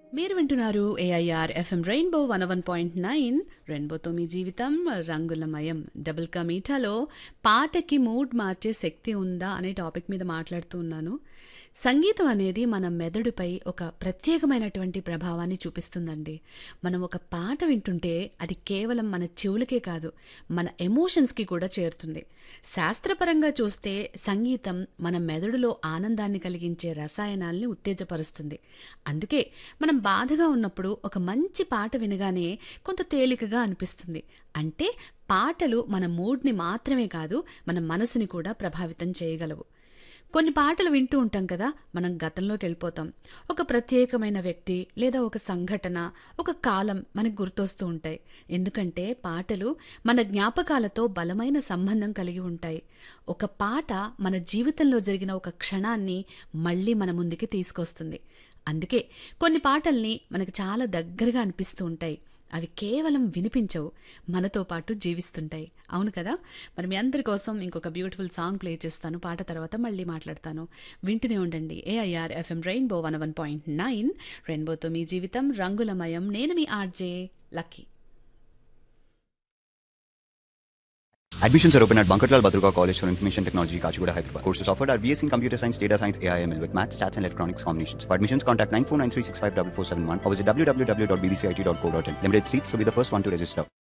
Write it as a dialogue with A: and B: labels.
A: మీరు వింటున్నారు AIR FM Rainbow one one point nine రెయిన్బోతో మీ జీవితం రంగులమయం డబుల్ కా మీఠాలో పాటకి మూడ్ మార్చే శక్తి ఉందా అనే టాపిక్ మీద మాట్లాడుతూ ఉన్నాను సంగీతం అనేది మన మెదడుపై ఒక ప్రత్యేకమైనటువంటి ప్రభావాన్ని చూపిస్తుందండి మనం ఒక పాట వింటుంటే అది కేవలం మన చెవులకే కాదు మన ఎమోషన్స్కి కూడా చేరుతుంది శాస్త్రపరంగా చూస్తే సంగీతం మన మెదడులో ఆనందాన్ని కలిగించే రసాయనాల్ని ఉత్తేజపరుస్తుంది అందుకే మనం బాధగా ఉన్నప్పుడు ఒక మంచి పాట వినగానే కొంత తేలికగా అనిపిస్తుంది అంటే పాటలు మన మూడ్ని మాత్రమే కాదు మన మనసుని కూడా ప్రభావితం చేయగలవు కొన్ని పాటలు వింటూ ఉంటాం కదా మనం గతంలోకి వెళ్ళిపోతాం ఒక ప్రత్యేకమైన వ్యక్తి లేదా ఒక సంఘటన ఒక కాలం మనకు గుర్తొస్తూ ఉంటాయి ఎందుకంటే పాటలు మన జ్ఞాపకాలతో బలమైన సంబంధం కలిగి ఉంటాయి ఒక పాట మన జీవితంలో జరిగిన ఒక క్షణాన్ని మళ్ళీ మన ముందుకి తీసుకొస్తుంది అందుకే కొన్ని పాటల్ని మనకు చాలా దగ్గరగా అనిపిస్తూ ఉంటాయి అవి కేవలం వినిపించవు మనతో పాటు జీవిస్తుంటాయి అవును కదా మరి మీ అందరి కోసం ఇంకొక బ్యూటిఫుల్ సాంగ్ ప్లే చేస్తాను పాట తర్వాత మళ్ళీ మాట్లాడతాను వింటూనే ఉండండి AIR FM Rainbow one one point nine రెయిన్బోతో మీ జీవితం రంగులమయం నేను మీ RJ Lucky
B: Admissions are open at Bankarlal Badruga College for Information Technology, Kachigura, Hyderabad. Courses offered are BSc in Computer Science, Data Science, AIML with Maths, Stats and Electronics combinations. For admissions, contact 9493654471 or visit www.bbcit.co.in. Limited seats, so be the first one to register.